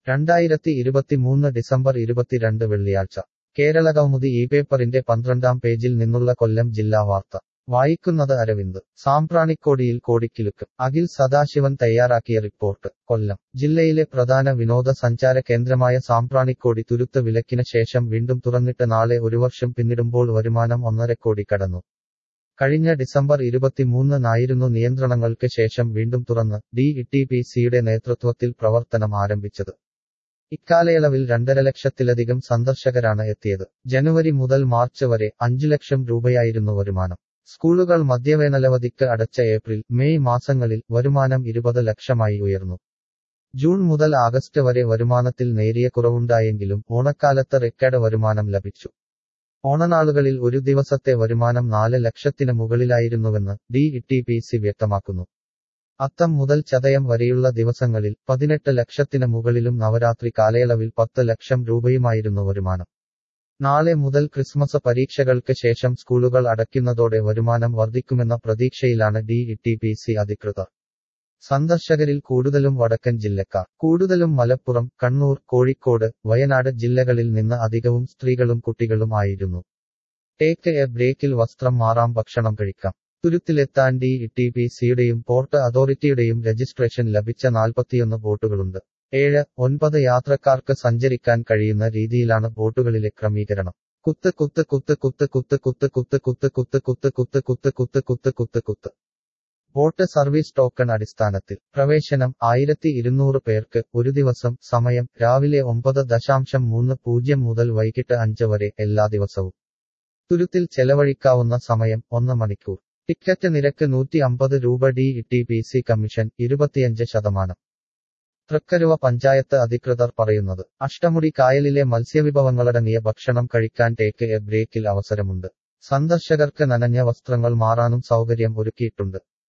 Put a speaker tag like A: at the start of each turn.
A: രണ്ടായിരത്തി ഇരുപത്തിമൂന്ന് ഡിസംബർ ഇരുപത്തിരണ്ട് വെള്ളിയാഴ്ച കേരളകൗമുദി ഈ പേപ്പറിന്റെ പന്ത്രണ്ടാം പേജിൽ നിന്നുള്ള കൊല്ലം ജില്ലാ വാർത്ത വായിക്കുന്നത് അരവിന്ദ് സാമ്പ്രാണിക്കോടിയിൽ കോടിക്കിലുക്ക് അഖിൽ സദാശിവൻ തയ്യാറാക്കിയ റിപ്പോർട്ട് കൊല്ലം ജില്ലയിലെ പ്രധാന വിനോദസഞ്ചാര കേന്ദ്രമായ സാമ്പ്രാണിക്കോടി തുരുത്ത് വിലക്കിന് ശേഷം വീണ്ടും തുറന്നിട്ട് നാളെ ഒരു വർഷം പിന്നിടുമ്പോൾ വരുമാനം ഒന്നര കോടി കടന്നു കഴിഞ്ഞ ഡിസംബർ ഇരുപത്തിമൂന്നിനായിരുന്നു നിയന്ത്രണങ്ങൾക്ക് ശേഷം വീണ്ടും തുറന്ന് ഡി ടി പി സിയുടെ നേതൃത്വത്തിൽ പ്രവർത്തനം ആരംഭിച്ചത് ഇക്കാലയളവിൽ രണ്ടര ലക്ഷത്തിലധികം സന്ദർശകരാണ് എത്തിയത് ജനുവരി മുതൽ മാർച്ച് വരെ അഞ്ചു ലക്ഷം രൂപയായിരുന്നു വരുമാനം സ്കൂളുകൾ മധ്യവേനലവധിക്ക് അടച്ച ഏപ്രിൽ മെയ് മാസങ്ങളിൽ വരുമാനം ഇരുപത് ലക്ഷമായി ഉയർന്നു ജൂൺ മുതൽ ആഗസ്റ്റ് വരെ വരുമാനത്തിൽ നേരിയ കുറവുണ്ടായെങ്കിലും ഓണക്കാലത്ത് റെക്കോർഡ് വരുമാനം ലഭിച്ചു ഓണനാളുകളിൽ ഒരു ദിവസത്തെ വരുമാനം നാല് ലക്ഷത്തിന് മുകളിലായിരുന്നുവെന്ന് ഡി ടി പി സി വ്യക്തമാക്കുന്നു അത്തം മുതൽ ചതയം വരെയുള്ള ദിവസങ്ങളിൽ പതിനെട്ട് ലക്ഷത്തിന് മുകളിലും നവരാത്രി കാലയളവിൽ പത്ത് ലക്ഷം രൂപയുമായിരുന്നു വരുമാനം നാളെ മുതൽ ക്രിസ്മസ് പരീക്ഷകൾക്ക് ശേഷം സ്കൂളുകൾ അടയ്ക്കുന്നതോടെ വരുമാനം വർദ്ധിക്കുമെന്ന പ്രതീക്ഷയിലാണ് ഡി ടി പി സി അധികൃതർ സന്ദർശകരിൽ കൂടുതലും വടക്കൻ ജില്ലക്കാർ കൂടുതലും മലപ്പുറം കണ്ണൂർ കോഴിക്കോട് വയനാട് ജില്ലകളിൽ നിന്ന് അധികവും സ്ത്രീകളും കുട്ടികളും ആയിരുന്നു ടേക്ക് എ ബ്രേക്കിൽ വസ്ത്രം മാറാം ഭക്ഷണം കഴിക്കാം തുരുത്തിലെത്താൻ ഡി ടി പി സിയുടെയും പോർട്ട് അതോറിറ്റിയുടെയും രജിസ്ട്രേഷൻ ലഭിച്ച നാൽപ്പത്തിയൊന്ന് ബോട്ടുകളുണ്ട് ഏഴ് ഒൻപത് യാത്രക്കാർക്ക് സഞ്ചരിക്കാൻ കഴിയുന്ന രീതിയിലാണ് ബോട്ടുകളിലെ ക്രമീകരണം കുത്ത് കുത്ത് കുത്ത് കുത്ത് കുത്ത് കുത്ത് കുത്ത് കുത്ത് കുത്ത് കുത്ത് കുത്ത് കുത്ത് കുത്ത് കുത്ത് കുത്ത് കുത്ത് ബോട്ട് സർവീസ് ടോക്കൺ അടിസ്ഥാനത്തിൽ പ്രവേശനം ആയിരത്തി ഇരുന്നൂറ് പേർക്ക് ഒരു ദിവസം സമയം രാവിലെ ഒമ്പത് ദശാംശം മൂന്ന് പൂജ്യം മുതൽ വൈകിട്ട് അഞ്ച് വരെ എല്ലാ ദിവസവും തുരുത്തിൽ ചെലവഴിക്കാവുന്ന സമയം ഒന്ന് മണിക്കൂർ ടിക്കറ്റ് നിരക്ക് നൂറ്റി അമ്പത് രൂപ D T P C commission ഇരുപത്തിയഞ്ച് ശതമാനം തൃക്കരുവ പഞ്ചായത്ത് അധികൃതർ പറയുന്നത് അഷ്ടമുടി കായലിലെ മത്സ്യവിഭവങ്ങളടങ്ങിയ ഭക്ഷണം കഴിക്കാൻ ടേക്ക് എ ബ്രേക്കിൽ അവസരമുണ്ട് സന്ദർശകർക്ക് നനഞ്ഞ വസ്ത്രങ്ങൾ മാറാനും സൗകര്യം ഒരുക്കിയിട്ടുണ്ട്